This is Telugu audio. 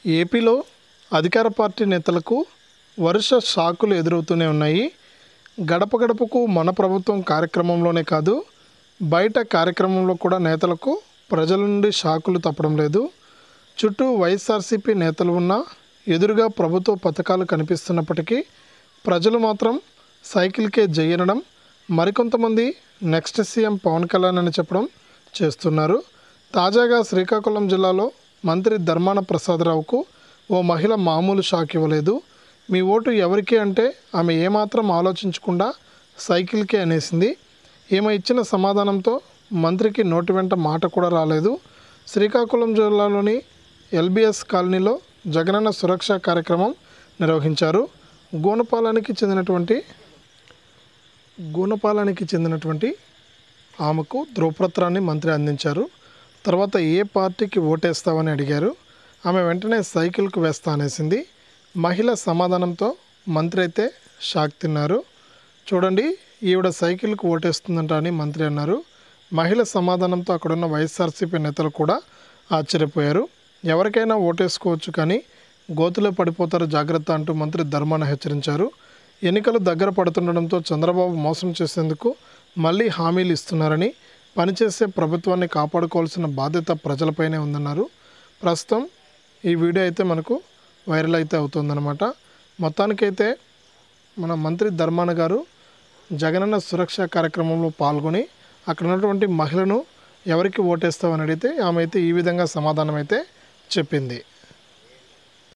ఏపీలో అధికార పార్టీ నేతలకు వరుస షాకులు ఎదురవుతూనే ఉన్నాయి గడప గడపకు మన ప్రభుత్వం కార్యక్రమంలోనే కాదు బయట కార్యక్రమంలో కూడా నేతలకు ప్రజల నుండి షాకులు తప్పడం లేదు చుట్టూ వైఎస్ఆర్సీపీ నేతలు ఉన్నా ఎదురుగా ప్రభుత్వ పథకాలు కనిపిస్తున్నప్పటికీ ప్రజలు మాత్రం సైకిల్కే జయ్యనడం మరికొంతమంది నెక్స్ట్ సీఎం పవన్ కళ్యాణ్ అని చెప్పడం చేస్తున్నారు తాజాగా శ్రీకాకుళం జిల్లాలో మంత్రి ధర్మాన ప్రసాదరావుకు ఓ మహిళ మామూలు షాక్ ఇవ్వలేదు మీ ఓటు ఎవరికి అంటే ఆమె ఏమాత్రం ఆలోచించకుండా సైకిల్కే అనేసింది ఈమె ఇచ్చిన సమాధానంతో మంత్రికి నోటి వెంట మాట కూడా రాలేదు శ్రీకాకుళం జిల్లాలోని ఎల్బిఎస్ కాలనీలో జగనన్న సురక్ష కార్యక్రమం నిర్వహించారు గోనపాలానికి చెందినటువంటి గూనపాలానికి చెందినటువంటి ఆమెకు ధ్రువపత్రాన్ని మంత్రి అందించారు తర్వాత ఏ పార్టీకి ఓటేస్తావని అడిగారు ఆమె వెంటనే సైకిల్కు వేస్తా అనేసింది మహిళ సమాధానంతో మంత్రి అయితే షాక్ తిన్నారు చూడండి ఈవిడ సైకిల్కు ఓటేస్తుందంట అని మంత్రి అన్నారు మహిళ సమాధానంతో అక్కడున్న వైఎస్ఆర్సీపీ నేతలు కూడా ఆశ్చర్యపోయారు ఎవరికైనా ఓటేసుకోవచ్చు కానీ గోతులో పడిపోతారు జాగ్రత్త అంటూ మంత్రి ధర్మాన హెచ్చరించారు ఎన్నికలు దగ్గర పడుతుండడంతో చంద్రబాబు మోసం చేసేందుకు మళ్ళీ హామీలు ఇస్తున్నారని పనిచేసే ప్రభుత్వాన్ని కాపాడుకోవాల్సిన బాధ్యత ప్రజలపైనే ఉందన్నారు ప్రస్తుతం ఈ వీడియో అయితే మనకు వైరల్ అయితే అవుతుందన్నమాట మొత్తానికైతే మన మంత్రి ధర్మాన గారు జగనన్న సురక్ష కార్యక్రమంలో పాల్గొని అక్కడ ఉన్నటువంటి మహిళను ఎవరికి ఓటేస్తామని అడిగితే ఆమె అయితే ఈ విధంగా సమాధానం అయితే చెప్పింది